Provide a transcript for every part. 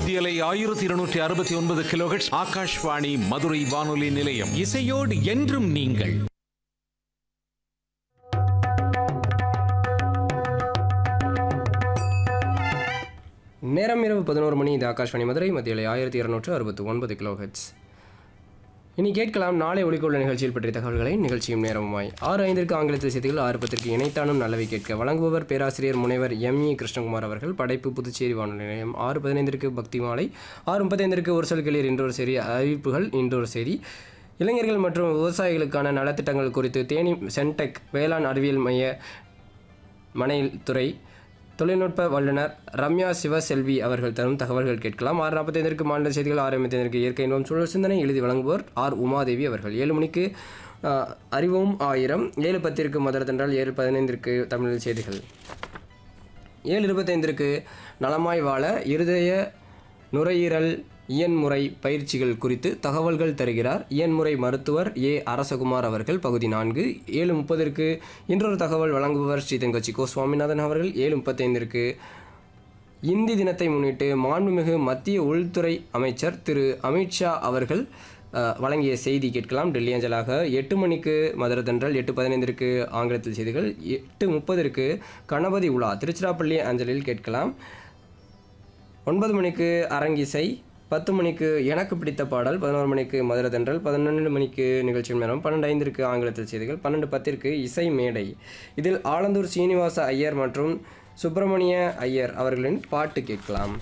மத்தியலை ஆயிரத்தி இருநூற்றி அறுபத்தி ஒன்பது கிலோஹெட்ஸ் ஆகாஷ்வாணி மதுரை வானொலி நிலையம் இசையோடு என்றும் நீங்கள் நேரம் இரவு பதினோரு மணி இது ஆகாஷ்வாணி மதுரை மத்தியில் ஆயிரத்தி இருநூற்று அறுபத்தி ஒன்பது கிலோ ஹெட்ஸ் இனி கேட்கலாம் நாளை ஒளிக்கொள்ள நிகழ்ச்சியில் பற்றிய தகவல்களை நிகழ்ச்சியும் நேரமுமாய் ஆறு ஐந்திற்கு ஆங்கிலத்தில் செய்திகள் ஆறு பத்திற்கு இணைத்தானும் நல்லவை கேட்க வழங்குபவர் பேராசிரியர் முனைவர் எம் இ கிருஷ்ணகுமார் அவர்கள் படைப்பு புதுச்சேரி வானொலி நிலையம் ஆறு பதினைந்திற்கு பக்தி மாலை ஆறு முப்பத்தைந்திற்கு ஒரு சொல் கிளியர் இன்றொரு சரி அறிவிப்புகள் இன்றொரு செய்தி இளைஞர்கள் மற்றும் விவசாயிகளுக்கான நலத்திட்டங்கள் குறித்து தேனி சென்டெக் வேளாண் அறிவியல் மைய மனையில் துறை தொழில்நுட்ப வல்லுநர் ரம்யா சிவசெல்வி அவர்கள் தரும் தகவல்கள் கேட்கலாம் ஆறு நாற்பத்தைந்திற்கு மாநில செய்திகள் ஆறு ஐம்பத்தைந்திற்கு இயற்கை இன்பம் சூழல் சிந்தனை எழுதி வழங்குவோர் ஆர் உமாதேவி அவர்கள் ஏழு மணிக்கு ஆஹ், அறிவோம் ஆயிரம் ஏழு பத்திற்கு மதுரை தென்றால் ஏழு பதினைந்திற்கு தமிழ் செய்திகள் ஏழு இருபத்தைந்திற்கு நலமாய் வாழ இருதய நுரையீரல் இயன்முறை பயிற்சிகள் குறித்து தகவல்கள் தருகிறார் இயன்முறை மருத்துவர் ஏ அரசகுமார் அவர்கள் பகுதி நான்கு ஏழு முப்பதற்கு இன்னொரு தகவல் வழங்குபவர் ஸ்ரீ தெங்கச்சி கோ சுவாமிநாதன் அவர்கள் ஏழு முப்பத்தைந்திற்கு இந்தி தினத்தை முன்னிட்டு மாண்புமிகு மத்திய உள்துறை அமைச்சர் திரு அமித்ஷா அவர்கள் அஹ், வழங்கிய செய்தி கேட்கலாம் டெல்லி அஞ்சலாக எட்டு மணிக்கு மதுரை தென்றல் எட்டு பதினைந்திற்கு ஆங்கிலத்தில் செய்திகள் எட்டு முப்பதற்கு கணபதி உலா திருச்சிராப்பள்ளி அஞ்சலில் கேட்கலாம் ஒன்பது மணிக்கு அரங்கிசை பத்து மணிக்கு எனக்கு பிடித்த பாடல் பதினோரு மணிக்கு மதுரை தென்றல் பதினொன்று மணிக்கு நிகழ்ச்சி நேரம் பன்னெண்டு ஐந்திற்கு ஆங்கிலத்தில் செய்திகள் பன்னெண்டு பத்திற்கு இசை மேடை இதில் ஆலந்தூர் சீனிவாச ஐயர் மற்றும் சுப்பிரமணிய ஐயர் அவர்களின் பாட்டு கேட்கலாம்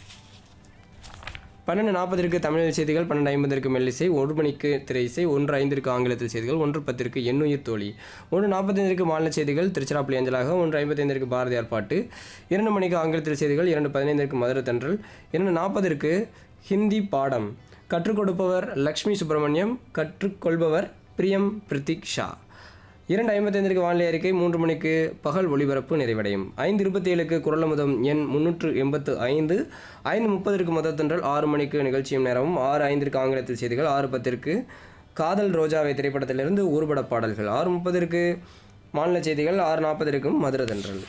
பன்னெண்டு நாற்பதற்கு தமிழ் செய்திகள் பன்னெண்டு ஐம்பதற்கு மெல்லிசை ஒரு மணிக்கு திரை இசை ஒன்று ஐந்திற்கு ஆங்கிலத்தில் செய்திகள் ஒன்று பத்திற்கு எண்ணுயிர் தோழி ஒன்று நாற்பத்தைந்திற்கு மாநில செய்திகள் திருச்சிராப்பள்ளி அஞ்சலாக ஒன்று ஐம்பத்தைந்திற்கு பாரதியார் பாட்டு இரண்டு மணிக்கு ஆங்கிலத்தில் செய்திகள் இரண்டு பதினைந்திற்கு மதுரை தென்றல் இரண்டு நாற்பதற்கு ஹிந்தி பாடம் கற்றுக் கொடுப்பவர் லக்ஷ்மி சுப்பிரமணியம் கற்றுக்கொள்பவர் பிரியம் பிரித்திக் ஷா இரண்டு ஐம்பத்தைந்திற்கு வானிலை அறிக்கை மூன்று மணிக்கு பகல் ஒளிபரப்பு நிறைவடையும் ஐந்து இருபத்தி ஏழுக்கு குரலமுதம் எண் முன்னூற்று எண்பத்து ஐந்து ஐந்து முப்பதற்கு முதத்தன்றல் ஆறு மணிக்கு நிகழ்ச்சியும் நேரமும் ஆறு ஐந்திற்கு ஆங்கிலத்தில் செய்திகள் ஆறு பத்திற்கு காதல் ரோஜாவை திரைப்படத்திலிருந்து ஊர்பட பாடல்கள் ஆறு முப்பதற்கு மாநில செய்திகள் ஆறு நாற்பதற்கும் மதுரை தென்றல்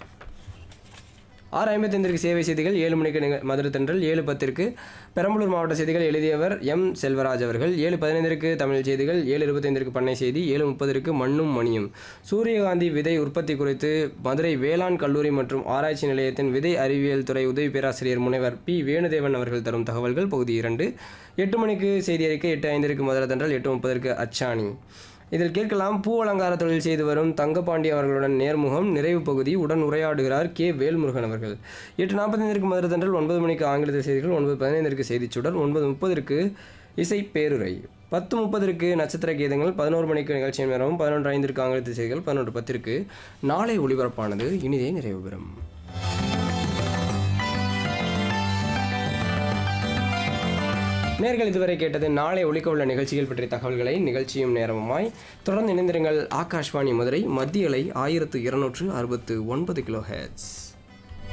ஆறு ஐம்பத்தைந்திற்கு சேவை செய்திகள் ஏழு மணிக்கு நிக- மதுரை தென்றல் ஏழு பத்திற்கு பெரம்பலூர் மாவட்ட செய்திகள் எழுதியவர் எம் செல்வராஜ் அவர்கள் ஏழு பதினைந்திற்கு தமிழ் செய்திகள் ஏழு இருபத்தைந்திற்கு பண்ணை செய்தி ஏழு முப்பதற்கு மண்ணும் மணியும் சூரியகாந்தி விதை உற்பத்தி குறித்து மதுரை வேளாண் கல்லூரி மற்றும் ஆராய்ச்சி நிலையத்தின் விதை அறிவியல் துறை உதவி பேராசிரியர் முனைவர் பி வேணுதேவன் அவர்கள் தரும் தகவல்கள் பகுதி இரண்டு எட்டு மணிக்கு செய்தி அறிக்கை எட்டு ஐந்திற்கு மதுரை தென்றல் எட்டு முப்பதற்கு அச்சாணி இதில் கேட்கலாம் பூ அலங்கார தொழில் செய்து வரும் தங்கபாண்டி அவர்களுடன் நேர்முகம் நிறைவு பகுதி உடன் உரையாடுகிறார் கே வேல்முருகன் அவர்கள் எட்டு நாற்பத்தைந்திற்கு மதுரை தென்றல் ஒன்பது மணிக்கு ஆங்கிலத்தில் செய்திகள் ஒன்பது பதினைந்திற்கு செய்திச்சுடர் ஒன்பது முப்பதற்கு இசை பேருரை பத்து முப்பதற்கு நட்சத்திர கீதங்கள் பதினோரு மணிக்கு நிகழ்ச்சி நேரமும் பதினொன்று ஐந்திற்கு ஆங்கிலத்தில் செய்திகள் பதினொன்று பத்திற்கு நாளை ஒளிபரப்பானது இனிதே நிறைவு பெறும் நேர்கள் இதுவரை கேட்டது நாளை ஒழிக்க உள்ள நிகழ்ச்சிகள் பற்றிய தகவல்களை நிகழ்ச்சியும் நேரமுமாய் தொடர்ந்து இணைந்திருங்கள் ஆகாஷ்வாணி மதுரை மத்திய அலை ஆயிரத்து இருநூற்று அறுபத்து ஒன்பது கிலோ ஹெட்ஸ்